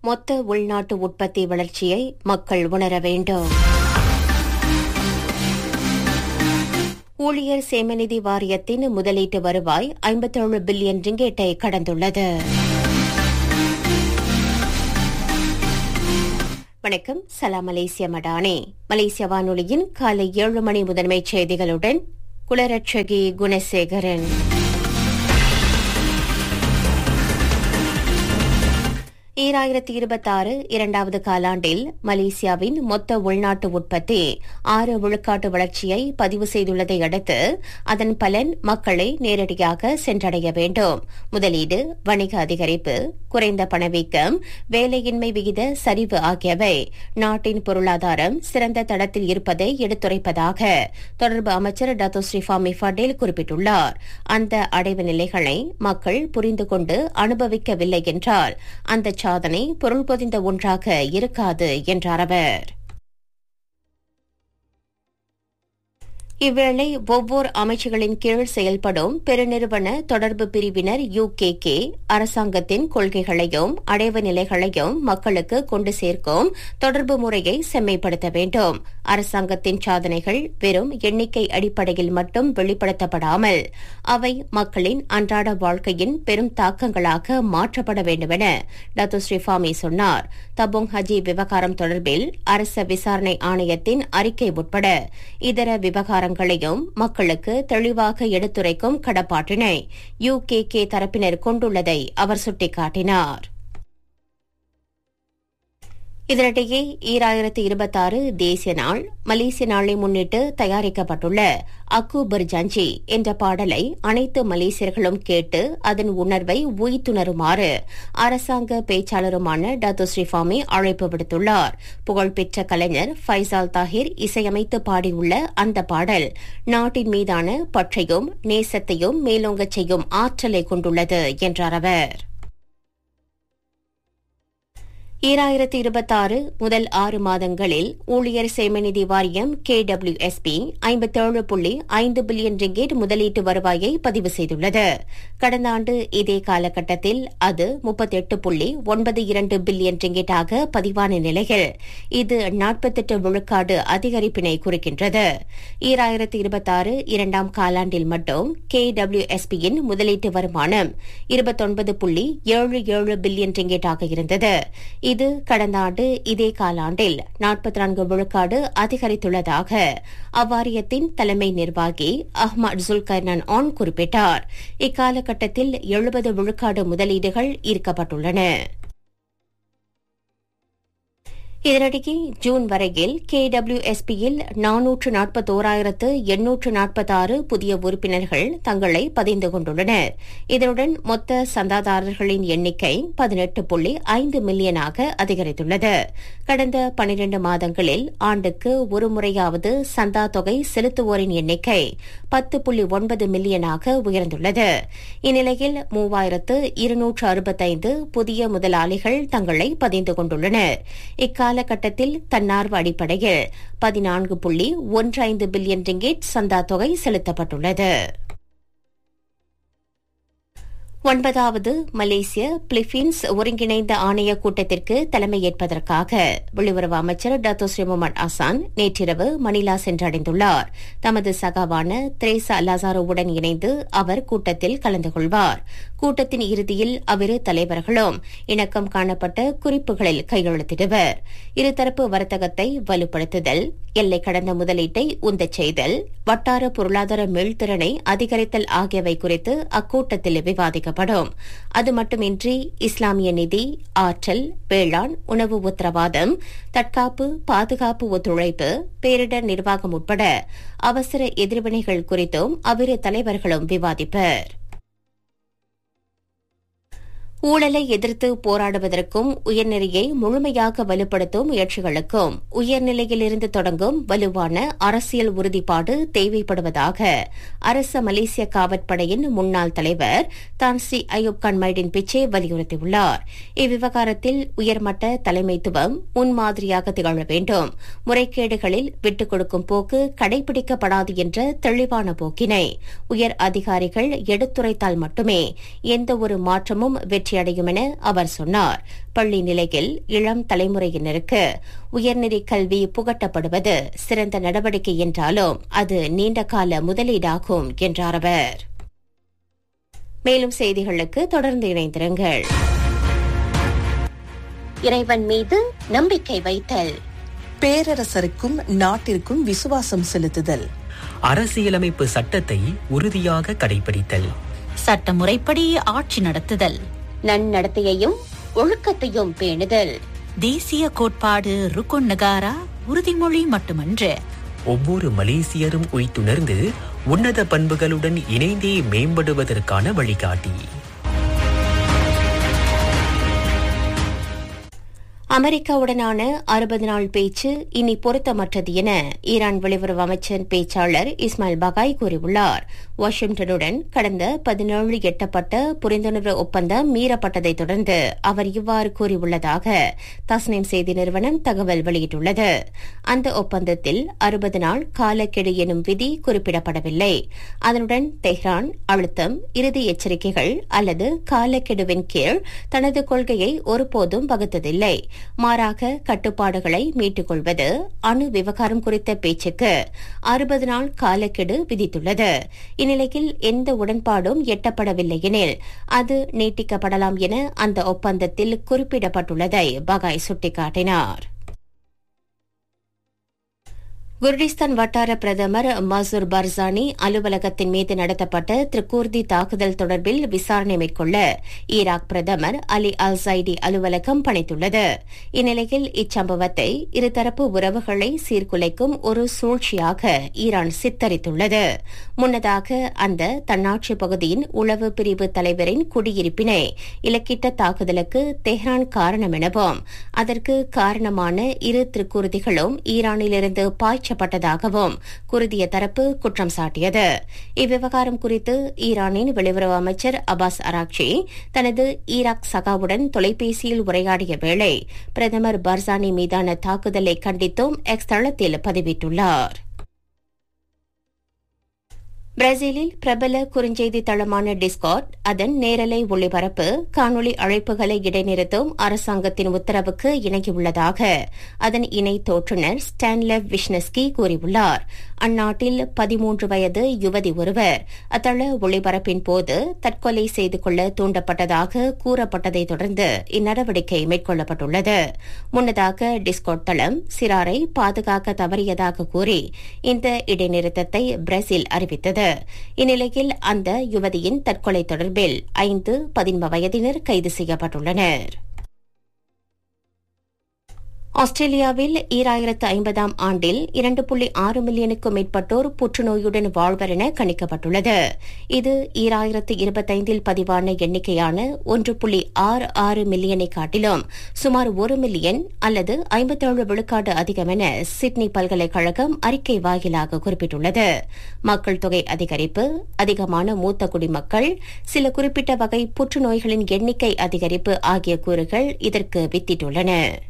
மொத்த உள்நாட்டு உற்பத்தி வளர்ச்சியை மக்கள் உணர வேண்டும் ஊழியர் சேமநிதி வாரியத்தின் முதலீட்டு வருவாய் ஐம்பத்தேழு பில்லியன் ரிங்கேட்டை கடந்துள்ளது வணக்கம் சலாம் மலேசிய மடானே மலேசிய வானொலியின் காலை ஏழு மணி முதன்மைச் செய்திகளுடன் குலரட்சகி குணசேகரன் ஈராயிரத்தி இருபத்தாறு இரண்டாவது காலாண்டில் மலேசியாவின் மொத்த உள்நாட்டு உற்பத்தி ஆறு விழுக்காட்டு வளர்ச்சியை பதிவு செய்துள்ளதை அடுத்து அதன் பலன் மக்களை நேரடியாக சென்றடைய வேண்டும் முதலீடு வணிக அதிகரிப்பு குறைந்த பணவீக்கம் வேலையின்மை விகித சரிவு ஆகியவை நாட்டின் பொருளாதாரம் சிறந்த தடத்தில் இருப்பதை எடுத்துரைப்பதாக தொடர்பு அமைச்சர் டாத்தோ ஸ்ரீஃபாமி ஃபடேல் குறிப்பிட்டுள்ளார் அந்த அடைவு நிலைகளை மக்கள் புரிந்து கொண்டு அனுபவிக்கவில்லை என்றால் அந்த சாதனை பொருள் பொதிந்த ஒன்றாக இருக்காது என்றார் அவர் இவ்வேளை ஒவ்வொரு அமைச்சுகளின் கீழ் செயல்படும் பெருநிறுவன தொடர்பு பிரிவினர் யுகேகே அரசாங்கத்தின் கொள்கைகளையும் அடைவு நிலைகளையும் மக்களுக்கு கொண்டு சேர்க்கும் தொடர்பு முறையை செம்மைப்படுத்த வேண்டும் அரசாங்கத்தின் சாதனைகள் வெறும் எண்ணிக்கை அடிப்படையில் மட்டும் வெளிப்படுத்தப்படாமல் அவை மக்களின் அன்றாட வாழ்க்கையின் பெரும் தாக்கங்களாக மாற்றப்பட வேண்டுமென டாக்டர் ஸ்ரீஃபாமி சொன்னார் தபோங் ஹஜி விவகாரம் தொடர்பில் அரச விசாரணை ஆணையத்தின் அறிக்கை உட்பட இதர விவகாரங்களையும் மக்களுக்கு தெளிவாக எடுத்துரைக்கும் கடப்பாட்டினை யுகேகே தரப்பினர் கொண்டுள்ளதை அவர் சுட்டிக்காட்டினார் இதனிடையே ஈராயிரத்து இருபத்தாறு தேசிய நாள் மலேசிய நாளை முன்னிட்டு தயாரிக்கப்பட்டுள்ள அக்கு பர்ஜாஞ்சி என்ற பாடலை அனைத்து மலேசியர்களும் கேட்டு அதன் உணர்வை உய்த்துணருமாறு அரசாங்க பேச்சாளருமான டாத்து ஸ்ரீஃபாமி அழைப்பு விடுத்துள்ளார் புகழ்பெற்ற கலைஞர் ஃபைசால் தாஹிர் இசையமைத்து பாடியுள்ள அந்த பாடல் நாட்டின் மீதான பற்றையும் நேசத்தையும் மேலோங்கச் செய்யும் ஆற்றலை கொண்டுள்ளது என்றார் அவர் ஈராயிரத்தி இருபத்தாறு முதல் ஆறு மாதங்களில் ஊழியர் சேமநிதி வாரியம் கே டபிள்யூ எஸ்பி ஐம்பத்தேழு புள்ளி ஐந்து பில்லியன் ரிங்கேட் முதலீட்டு வருவாயை பதிவு செய்துள்ளது கடந்த ஆண்டு இதே காலகட்டத்தில் அது முப்பத்தெட்டு புள்ளி ஒன்பது இரண்டு பில்லியன் ரிங்கேட்டாக பதிவான நிலையில் இது நாற்பத்தெட்டு விழுக்காடு அதிகரிப்பினை குறிக்கின்றது ஈராயிரத்தி இருபத்தாறு இரண்டாம் காலாண்டில் மட்டும் கே டபிள்யூ எஸ்பியின் முதலீட்டு வருமானம் இருபத்தொன்பது புள்ளி ஏழு ஏழு பில்லியன் ரிங்கேட்டாக இருந்தது இது கடந்த ஆண்டு இதே காலாண்டில் நாற்பத்தி நான்கு விழுக்காடு அதிகரித்துள்ளதாக அவ்வாரியத்தின் தலைமை நிர்வாகி அஹ்மத் ஜுல்கர்னன் ஆன் குறிப்பிட்டார் இக்காலகட்டத்தில் எழுபது விழுக்காடு முதலீடுகள் ஈர்க்கப்பட்டுள்ளன இதனிடையே ஜூன் வரையில் கே டபிள்யூ எஸ்பியில் நானூற்று நாற்பத்தோராயிரத்து எண்ணூற்று நாற்பத்தாறு புதிய உறுப்பினர்கள் தங்களை பதிந்து கொண்டுள்ளனர் இதனுடன் மொத்த சந்தாதாரர்களின் எண்ணிக்கை பதினெட்டு புள்ளி ஐந்து மில்லியனாக அதிகரித்துள்ளது கடந்த பனிரண்டு மாதங்களில் ஆண்டுக்கு ஒரு முறையாவது சந்தா தொகை செலுத்துவோரின் எண்ணிக்கை பத்து புள்ளி ஒன்பது மில்லியனாக உயர்ந்துள்ளது இந்நிலையில் மூவாயிரத்து இருநூற்று அறுபத்தைந்து புதிய முதலாளிகள் தங்களை பதிந்து கொண்டுள்ளனர் இக்காலகட்டத்தில் தன்னார்வ அடிப்படையில் பதினான்கு புள்ளி ஒன்று ஐந்து பில்லியன் ரிங்கேட் சந்தா தொகை செலுத்தப்பட்டுள்ளது ஒன்பதாவது மலேசிய பிலிப்பீன்ஸ் ஒருங்கிணைந்த ஆணைய கூட்டத்திற்கு தலைமையேற்பதற்காக வெளியுறவு அமைச்சர் டாத்தோ ஸ்ரீ முகமது அசான் நேற்றிரவு மணிலா சென்றடைந்துள்ளார் தமது சகாவான திரேசா லசாரோவுடன் இணைந்து அவர் கூட்டத்தில் கலந்து கொள்வார் கூட்டத்தின் இறுதியில் அவ்விரு தலைவர்களும் இணக்கம் காணப்பட்ட குறிப்புகளில் கையெழுத்திடுவர் இருதரப்பு வர்த்தகத்தை வலுப்படுத்துதல் எல்லை கடந்த முதலீட்டை உந்தச் செய்தல் வட்டார பொருளாதார மீள்திறனை அதிகரித்தல் ஆகியவை குறித்து அக்கூட்டத்தில் விவாதிக்கப்படும் அது மட்டுமின்றி இஸ்லாமிய நிதி ஆற்றல் வேளாண் உணவு உத்தரவாதம் தற்காப்பு பாதுகாப்பு ஒத்துழைப்பு பேரிடர் நிர்வாகம் உட்பட அவசர எதிர்வினைகள் குறித்தும் அவ்விரு தலைவர்களும் விவாதிப்பர் ஊழலை எதிர்த்து போராடுவதற்கும் உயர்நெறியை முழுமையாக வலுப்படுத்தும் முயற்சிகளுக்கும் உயர்நிலையிலிருந்து தொடங்கும் வலுவான அரசியல் உறுதிப்பாடு தேவைப்படுவதாக அரச மலேசிய காவற்படையின் முன்னாள் தலைவர் தான்சி அயூப் கன்மைடின் பிச்சே வலியுறுத்தியுள்ளார் இவ்விவகாரத்தில் உயர்மட்ட தலைமைத்துவம் முன்மாதிரியாக திகழ வேண்டும் முறைகேடுகளில் விட்டுக் கொடுக்கும் போக்கு கடைபிடிக்கப்படாது என்ற தெளிவான போக்கினை உயர் அதிகாரிகள் எடுத்துரைத்தால் மட்டுமே எந்த ஒரு மாற்றமும் வெற்றி வளர்ச்சியடையும் என அவர் சொன்னார் பள்ளி நிலையில் இளம் தலைமுறையினருக்கு உயர்நெறி கல்வி புகட்டப்படுவது சிறந்த நடவடிக்கை என்றாலும் அது நீண்டகால முதலீடாகும் என்றார் அவர் மேலும் செய்திகளுக்கு தொடர்ந்து இணைந்திருங்கள் இறைவன் மீது நம்பிக்கை வைத்தல் பேரரசருக்கும் நாட்டிற்கும் விசுவாசம் செலுத்துதல் அரசியலமைப்பு சட்டத்தை உறுதியாக கடைபிடித்தல் சட்டமுறைப்படி ஆட்சி நடத்துதல் நன்னடத்தையையும் ஒழுக்கத்தையும் பேணுதல் தேசிய கோட்பாடு ருக்குன் நகாரா உறுதிமொழி மட்டுமன்று ஒவ்வொரு மலேசியரும் உய்த்துணர்ந்து உன்னத பண்புகளுடன் இணைந்தே மேம்படுவதற்கான வழிகாட்டி அமெரிக்காவுடனான அறுபது நாள் பேச்சு இனி பொருத்தமற்றது என ஈரான் வெளியுறவு அமைச்சர் பேச்சாளர் இஸ்மாயில் பகாய் கூறியுள்ளார் வாஷிங்டனுடன் கடந்த பதினேழு எட்டப்பட்ட புரிந்துணர்வு ஒப்பந்தம் மீறப்பட்டதைத் தொடர்ந்து அவர் இவ்வாறு கூறியுள்ளதாக தஸ்னிம் செய்தி நிறுவனம் தகவல் வெளியிட்டுள்ளது அந்த ஒப்பந்தத்தில் அறுபது நாள் காலக்கெடு எனும் விதி குறிப்பிடப்படவில்லை அதனுடன் தெஹ்ரான் அழுத்தம் இறுதி எச்சரிக்கைகள் அல்லது காலக்கெடுவின் கீழ் தனது கொள்கையை ஒருபோதும் வகுத்ததில்லை மாறாக கட்டுப்பாடுகளை மீட்டுக் கொள்வது அணு விவகாரம் குறித்த பேச்சுக்கு அறுபது நாள் காலக்கெடு விதித்துள்ளது இந்நிலையில் எந்த உடன்பாடும் எட்டப்படவில்லை எனில் அது நீட்டிக்கப்படலாம் என அந்த ஒப்பந்தத்தில் குறிப்பிடப்பட்டுள்ளதை பகாய் சுட்டிக்காட்டினார் குர்டிஸ்தான் வட்டார பிரதமர் மசூர் பர்சானி அலுவலகத்தின் மீது நடத்தப்பட்ட திரிகூர்தி தாக்குதல் தொடர்பில் விசாரணை மேற்கொள்ள ஈராக் பிரதமர் அலி அல் சைடி அலுவலகம் பணித்துள்ளது இந்நிலையில் இச்சம்பவத்தை இருதரப்பு உறவுகளை சீர்குலைக்கும் ஒரு சூழ்ச்சியாக ஈரான் சித்தரித்துள்ளது முன்னதாக அந்த தன்னாட்சி பகுதியின் உளவு பிரிவு தலைவரின் குடியிருப்பினை இலக்கிட்ட தாக்குதலுக்கு தெஹ்ரான் காரணம் எனவும் அதற்கு காரணமான இரு திருக்குருதிகளும் ஈரானிலிருந்து பாய்ச்ச பாய்ச்சப்பட்டதாகவும் குருதிய தரப்பு குற்றம் சாட்டியது இவ்விவகாரம் குறித்து ஈரானின் வெளியுறவு அமைச்சர் அபாஸ் அராக்சி தனது ஈராக் சகாவுடன் தொலைபேசியில் உரையாடிய வேளை பிரதமர் பர்சானி மீதான தாக்குதலை கண்டித்தும் எக்ஸ் தளத்தில் பதிவிட்டுள்ளார் பிரேசிலில் பிரபல குறுஞ்செய்தி தளமான டிஸ்கார்ட் அதன் நேரலை ஒளிபரப்பு காணொலி அழைப்புகளை இடைநிறுத்தும் அரசாங்கத்தின் உத்தரவுக்கு இணங்கியுள்ளதாக அதன் இணை தோற்றுநர் ஸ்டான்லெவ் விஷ்னஸ்கி கூறியுள்ளார் அந்நாட்டில் பதிமூன்று வயது யுவதி ஒருவர் அத்தள ஒளிபரப்பின் போது தற்கொலை செய்து கொள்ள தூண்டப்பட்டதாக கூறப்பட்டதைத் தொடர்ந்து இந்நடவடிக்கை மேற்கொள்ளப்பட்டுள்ளது முன்னதாக டிஸ்கார்ட் தளம் சிறாரை பாதுகாக்க தவறியதாக கூறி இந்த இடைநிறுத்தத்தை பிரேசில் அறிவித்தது இந்நிலையில் அந்த யுவதியின் தற்கொலை தொடர்பில் ஐந்து பதின்ம வயதினர் கைது செய்யப்பட்டுள்ளனர் ஆஸ்திரேலியாவில் ஈராயிரத்து ஐம்பதாம் ஆண்டில் இரண்டு புள்ளி ஆறு மில்லியனுக்கும் மேற்பட்டோர் புற்றுநோயுடன் வாழ்வர் என கணிக்கப்பட்டுள்ளது இது ஈராயிரத்து இருபத்தைந்தில் பதிவான எண்ணிக்கையான ஒன்று புள்ளி ஆறு ஆறு மில்லியனை காட்டிலும் சுமார் ஒரு மில்லியன் அல்லது ஐம்பத்தேழு விழுக்காடு அதிகம் என சிட்னி பல்கலைக்கழகம் அறிக்கை வாயிலாக குறிப்பிட்டுள்ளது மக்கள் தொகை அதிகரிப்பு அதிகமான மூத்த குடிமக்கள் சில குறிப்பிட்ட வகை புற்றுநோய்களின் எண்ணிக்கை அதிகரிப்பு ஆகிய கூறுகள் இதற்கு வித்திட்டுள்ளன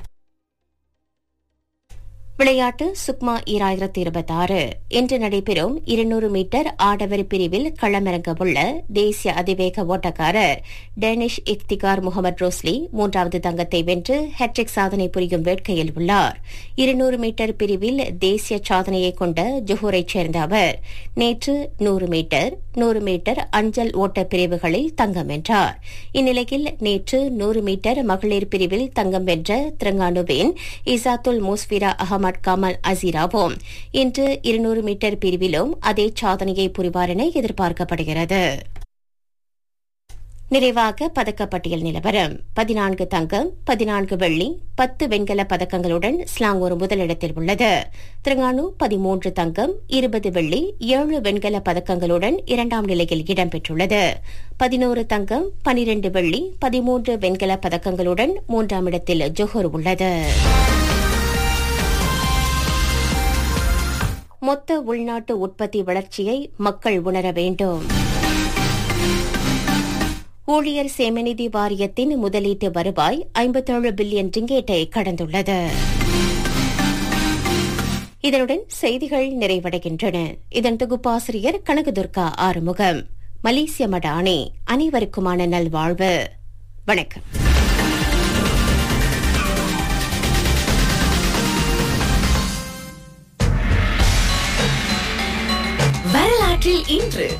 விளையாட்டு சுக்மா ஈராயிரத்து இருபத்தாறு இன்று நடைபெறும் இருநூறு மீட்டர் ஆடவர் பிரிவில் களமிறங்கவுள்ள தேசிய அதிவேக ஓட்டக்காரர் டேனிஷ் இஃப்திகார் முகமது ரோஸ்லி மூன்றாவது தங்கத்தை வென்று ஹேட்ரிக் சாதனை புரியும் வேட்கையில் உள்ளார் இருநூறு மீட்டர் பிரிவில் தேசிய சாதனையை கொண்ட ஜொஹூரைச் சேர்ந்த அவர் நேற்று நூறு மீட்டர் நூறு மீட்டர் அஞ்சல் ஓட்ட பிரிவுகளில் தங்கம் வென்றார் இந்நிலையில் நேற்று நூறு மீட்டர் மகளிர் பிரிவில் தங்கம் வென்ற திரங்கானுவின் இசாத்துல் மூஸ்பிரா அகமது கமல் அசீராவும் இன்று இருநூறு மீட்டர் பிரிவிலும் அதே சாதனையை புரிவார் என எதிர்பார்க்கப்படுகிறது நிறைவாக பதக்கப்பட்டியல் நிலவரம் பதினான்கு தங்கம் பதினான்கு வெள்ளி பத்து வெண்கல பதக்கங்களுடன் ஸ்லாங் ஒரு முதலிடத்தில் உள்ளது திரங்கானு பதிமூன்று தங்கம் இருபது வெள்ளி ஏழு வெண்கல பதக்கங்களுடன் இரண்டாம் நிலையில் இடம்பெற்றுள்ளது பதினோரு தங்கம் பனிரண்டு வெள்ளி பதிமூன்று வெண்கல பதக்கங்களுடன் மூன்றாம் இடத்தில் ஜொஹர் உள்ளது மொத்த உள்நாட்டு உற்பத்தி வளர்ச்சியை மக்கள் உணர வேண்டும் ஊழியர் சேமநிதி வாரியத்தின் முதலீட்டு வருவாய் ஐம்பத்தேழு பில்லியன் ரிங்கேட்டை கடந்துள்ளது இதனுடன் செய்திகள் நிறைவடைகின்றன இதன் தொகுப்பாசிரியர் கனகதுர்கா ஆறுமுகம் மலேசிய மடானி அனைவருக்குமான நல்வாழ்வு வணக்கம் வரலாற்றில் இன்று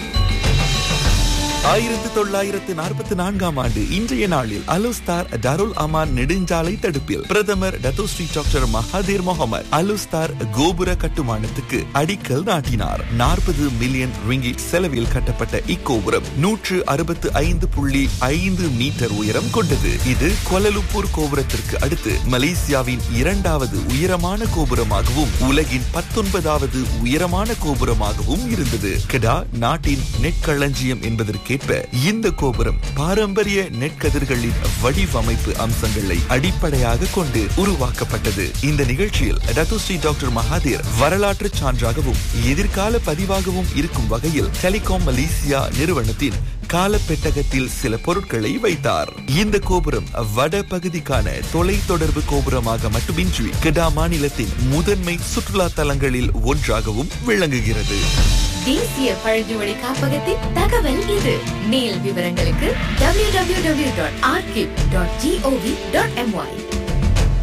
ஆயிரத்து தொள்ளாயிரத்து நாற்பத்தி நான்காம் ஆண்டு இன்றைய நாளில் அலுஸ்தார் டருல் அமான் நெடுஞ்சாலை தடுப்பில் பிரதமர் Datuk Seri doctor Mahathir Mohamad Alor Setar கோபுர கட்டுமானத்துக்கு அடிக்கல் நாட்டினார் நாற்பது மில்லியன் ரிங்கிட் செலவில் கட்டப்பட்ட இக்கோபுரம் நூற்று அறுபத்து ஐந்து புள்ளி ஐந்து மீட்டர் உயரம் கொண்டது இது கொலலுப்பூர் கோபுரத்திற்கு அடுத்து மலேசியாவின் இரண்டாவது உயரமான கோபுரமாகவும் உலகின் பத்தொன்பதாவது உயரமான கோபுரமாகவும் இருந்தது கெடா நாட்டின் நெற்களஞ்சியம் என்பதற்கேற்ப இந்த கோபுரம் பாரம்பரிய நெற்கதிர்களின் வடிவமைப்பு அம்சங்களை அடிப்படையாக கொண்டு உருவாக்கப்பட்டது இந்த நிகழ்ச்சியில் டத்துஸ்ரீ டாக்டர் மகாதீர் வரலாற்று சான்றாகவும் எதிர்கால பதிவாகவும் இருக்கும் வகையில் டெலிகாம் மலேசியா நிறுவனத்தின் கால பெட்டகத்தில் சில பொருட்களை வைத்தார் இந்த கோபுரம் வட பகுதிக்கான தொலை தொடர்பு கோபுரமாக மட்டுமின்றி கெடா மாநிலத்தின் முதன்மை சுற்றுலா தலங்களில் ஒன்றாகவும் விளங்குகிறது தேசிய பழங்குடி காப்பகத்தின் தகவல் இது மேல் விவரங்களுக்கு www.archive.gov.my